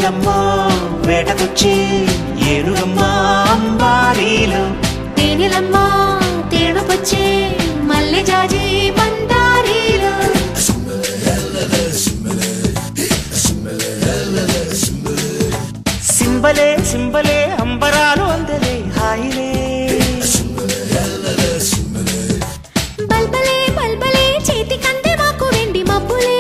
వెన్నెలమ్మ వేటకొచ్చి ఏనుగమ్మ అంబారీలు తేనెలమ్మ తేడుకొచ్చే మల్లె జాజి మందారీలు సింబలే సింబలే అంబరాలు అందలే హాయిలే బల్బలే బల్బలే చేతి కందే మాకు వెండి మబ్బులే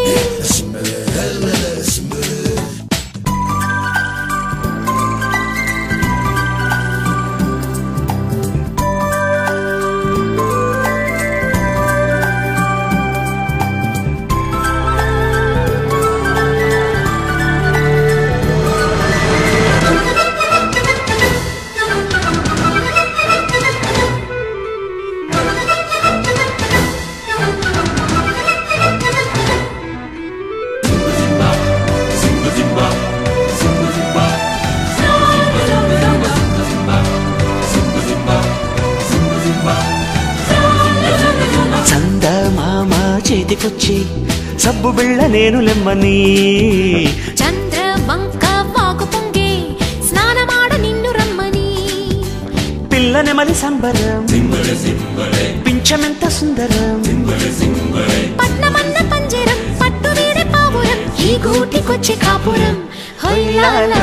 చందమామ చేతికొచ్చి సబ్బు బిళ్ళ నేను లెమ్మని చంద్ర వంక వాకు పొంగే స్నానమాడ నిన్ను రమ్మని పిల్ల నెమలి సంబరం పింఛమెంత సుందరం పట్నమన్న పంజరం పట్టు వీడే పావురం ఈ గూటికొచ్చే కాపురం హొయ్యాలో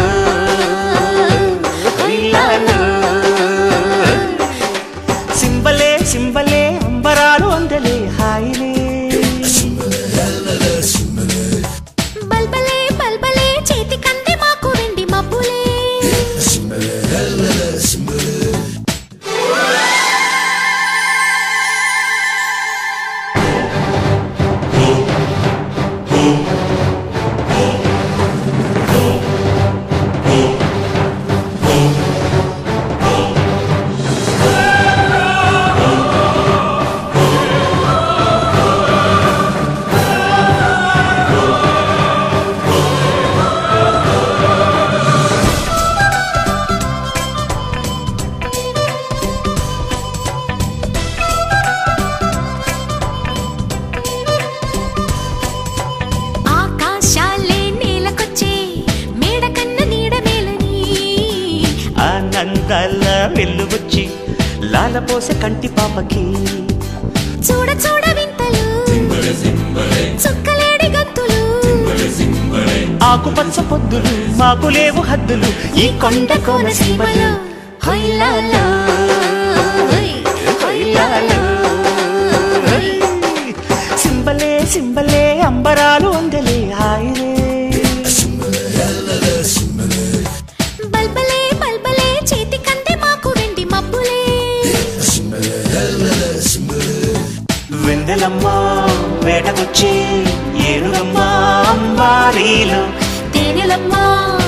హొయ్యాలో సింబలే సింబలే అంబరాలు అందలే హాయిలే బల్బలే బల్బలే చేతి కంది మాకు వెండి మబ్బులే ఆకాశాలే నేలకొచ్చే మేడ కన్న నీడ మేలని ఆనందాల వెల్లువచ్చి లాలపోసే కంటి పాపకి చూడ చూడ వింతలు చుక్కలేడి గంతులు ఆకుపచ్చ పొద్దులు మాకు లేవు హద్దులు ఈ కొండ కోన సీమలు హొయ్లాలో హొయ్, హొయ్లాలో హొయ్. సింబలే సింబలే అంబరాలు అందలే హాయిలే బల్బలే బల్బలే చేతి కంది మాకు వెండి మబ్బులే వెందెలమ్మ వేటకొచ్చి ఏనుగమ్మ అంబారీలు తేనెలమ్మ